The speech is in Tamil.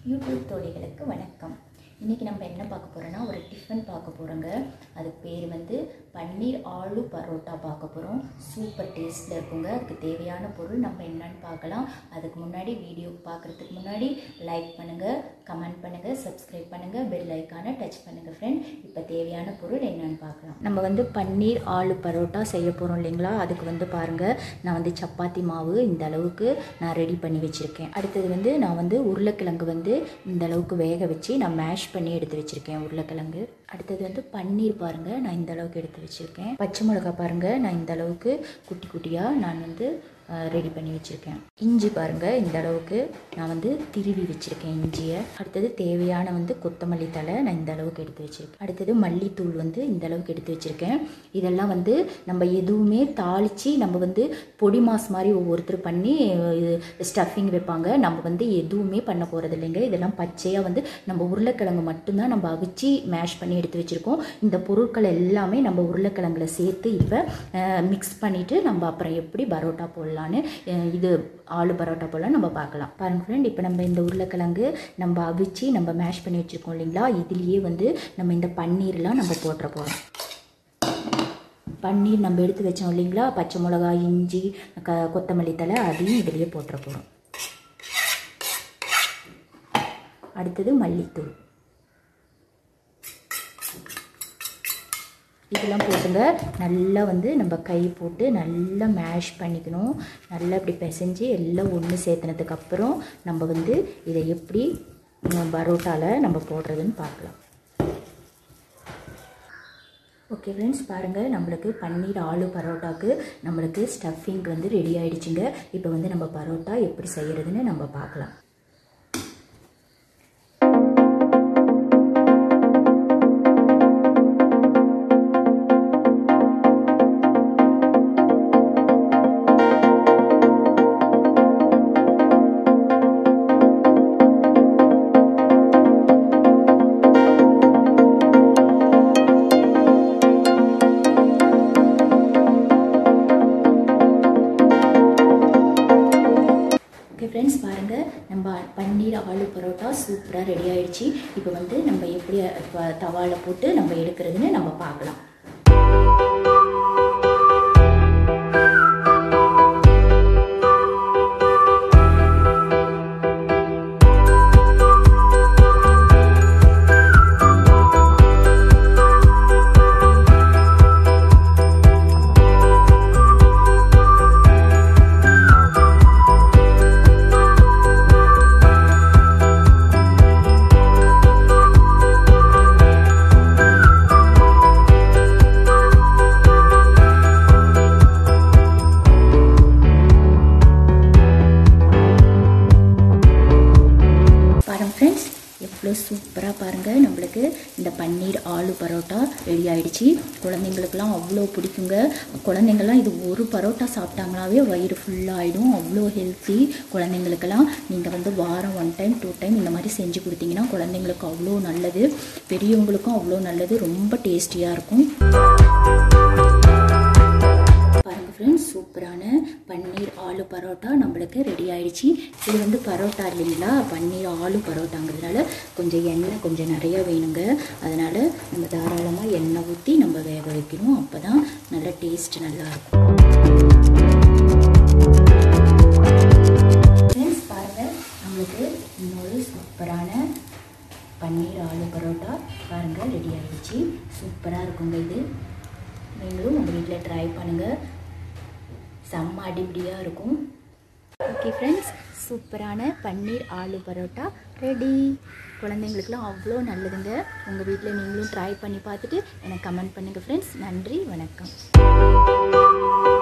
யூடியூப் தோழிகளுக்கு வணக்கம் இன்றைக்கி நம்ம என்ன பார்க்க போகிறோன்னா ஒரு டிஃபன் பார்க்க போகிறோங்க அதுக்கு பேர் வந்து பன்னீர் ஆலு பரோட்டா பார்க்க போகிறோம் சூப்பர் டேஸ்ட்டில் இருக்குங்க அதுக்கு தேவையான பொருள் நம்ம என்னன்னு பார்க்கலாம் அதுக்கு முன்னாடி வீடியோ பார்க்குறதுக்கு முன்னாடி லைக் பண்ணுங்கள் கமெண்ட் பண்ணுங்கள் சப்ஸ்கிரைப் பண்ணுங்கள் பெல் ஐக்கானை டச் பண்ணுங்கள் ஃப்ரெண்ட் இப்போ தேவையான பொருள் என்னன்னு பார்க்கலாம் நம்ம வந்து பன்னீர் ஆலு பரோட்டா செய்ய போகிறோம் இல்லைங்களா அதுக்கு வந்து பாருங்கள் நான் வந்து சப்பாத்தி மாவு இந்த அளவுக்கு நான் ரெடி பண்ணி வச்சுருக்கேன் அடுத்தது வந்து நான் வந்து உருளைக்கிழங்கு வந்து இந்த அளவுக்கு வேக வச்சு நான் மேஷ் பண்ணி எடுத்து வச்சுருக்கேன் உருளைக்கிழங்கு அடுத்தது வந்து பன்னீர் பாருங்கள் நான் இந்த அளவுக்கு எடுத்து வச்சுருக்கேன் பச்சை மிளகா பாருங்கள் நான் இந்த அளவுக்கு குட்டி குட்டியாக நான் வந்து ரெடி பண்ணி வச்சுருக்கேன் இஞ்சி பாருங்கள் இந்த அளவுக்கு நான் வந்து திருவி வச்சுருக்கேன் இஞ்சியை அடுத்தது தேவையான வந்து கொத்தமல்லி தலை நான் இந்த அளவுக்கு எடுத்து வச்சுருக்கேன் அடுத்தது மல்லித்தூள் வந்து இந்த அளவுக்கு எடுத்து வச்சுருக்கேன் இதெல்லாம் வந்து நம்ம எதுவுமே தாளித்து நம்ம வந்து பொடி மாஸ் மாதிரி ஒவ்வொருத்தர் பண்ணி ஸ்டஃபிங் வைப்பாங்க நம்ம வந்து எதுவுமே பண்ண போகிறது இல்லைங்க இதெல்லாம் பச்சையாக வந்து நம்ம உருளைக்கிழங்கு மட்டும்தான் நம்ம அவிச்சு மேஷ் பண்ணி எடுத்து வச்சுருக்கோம் இந்த பொருட்கள் எல்லாமே நம்ம உருளைக்கிழங்குல சேர்த்து இப்போ மிக்ஸ் பண்ணிவிட்டு நம்ம அப்புறம் எப்படி பரோட்டா போடலான்னு அஹ் இது ஆலு பரோட்டா போடலாம் நம்ம பார்க்கலாம் பாருங்க ஃப்ரெண்ட் இப்போ நம்ம இந்த உருளைக்கிழங்கு நம்ம அவிச்சு நம்ம மேஷ் பண்ணி வச்சுருக்கோம் இல்லைங்களா இதுலேயே வந்து நம்ம இந்த பன்னீர்லாம் நம்ம போட்டுற போகிறோம் பன்னீர் நம்ம எடுத்து வச்சோம் இல்லைங்களா பச்சை மிளகா இஞ்சி க கொத்தமல்லி தலை அதையும் இதுலேயே போட்டுற போகிறோம் அடுத்தது மல்லித்தூள் இதெல்லாம் போட்டுங்க நல்லா வந்து நம்ம கை போட்டு நல்லா மேஷ் பண்ணிக்கணும் நல்லா இப்படி பிசைஞ்சு எல்லாம் ஒன்று சேர்த்துனதுக்கு அப்புறம் நம்ம வந்து இதை எப்படி பரோட்டாவில் நம்ம போடுறதுன்னு பார்க்கலாம் ஓகே ஃப்ரெண்ட்ஸ் பாருங்கள் நம்மளுக்கு பன்னீர் ஆலு பரோட்டாக்கு நம்மளுக்கு ஸ்டஃபிங் வந்து ரெடி ஆகிடுச்சிங்க இப்போ வந்து நம்ம பரோட்டா எப்படி செய்கிறதுன்னு நம்ம பார்க்கலாம் ஓகே ஃப்ரெண்ட்ஸ் பாருங்கள் நம்ம பன்னீர் ஆலு பரோட்டா சூப்பராக ரெடி ஆயிடுச்சு இப்போ வந்து நம்ம எப்படி இப்போ தவாவில் போட்டு நம்ம எடுக்கிறதுன்னு நம்ம பார்க்கலாம் பாருங்க ஃப்ரெண்ட்ஸ் எவ்வளோ சூப்பராக பாருங்கள் நம்மளுக்கு இந்த பன்னீர் ஆலு பரோட்டா ரெடி ஆயிடுச்சு குழந்தைங்களுக்குலாம் அவ்வளோ பிடிக்குங்க குழந்தைங்கள்லாம் இது ஒரு பரோட்டா சாப்பிட்டாங்களாவே வயிறு ஃபுல்லாகிடும் அவ்வளோ ஹெல்த்தி குழந்தைங்களுக்கெல்லாம் நீங்கள் வந்து வாரம் ஒன் டைம் டூ டைம் இந்த மாதிரி செஞ்சு கொடுத்தீங்கன்னா குழந்தைங்களுக்கு அவ்வளோ நல்லது பெரியவங்களுக்கும் அவ்வளோ நல்லது ரொம்ப டேஸ்டியாக இருக்கும் பாருங்கள் ஃப்ரெண்ட்ஸ் சூப்பரான பன்னீர் ஆலு பரோட்டா நம்மளுக்கு ரெடி ஆயிடுச்சு இது வந்து பரோட்டா இல்லைங்களா பன்னீர் ஆலு பரோட்டாங்கிறதுனால கொஞ்சம் எண்ணெய் கொஞ்சம் நிறைய வேணுங்க அதனால் நம்ம தாராளமாக எண்ணெய் ஊற்றி நம்ம வேக வைக்கணும் அப்போ தான் நல்ல டேஸ்ட் நல்லாயிருக்கும் ஃப்ரெண்ட்ஸ் பாருங்கள் நம்மளுக்கு இன்னொரு சூப்பரான பன்னீர் ஆலு பரோட்டா பாருங்கள் ரெடி ஆயிடுச்சு சூப்பராக இருக்குங்க இது நீங்களும் உங்கள் வீட்டில் ட்ரை பண்ணுங்கள் செம்ம அடிப்படியாக இருக்கும் ஓகே ஃப்ரெண்ட்ஸ் சூப்பரான பன்னீர் ஆலு பரோட்டா ரெடி குழந்தைங்களுக்குலாம் அவ்வளோ நல்லதுங்க உங்கள் வீட்டில் நீங்களும் ட்ரை பண்ணி பார்த்துட்டு எனக்கு கமெண்ட் பண்ணுங்கள் ஃப்ரெண்ட்ஸ் நன்றி வணக்கம்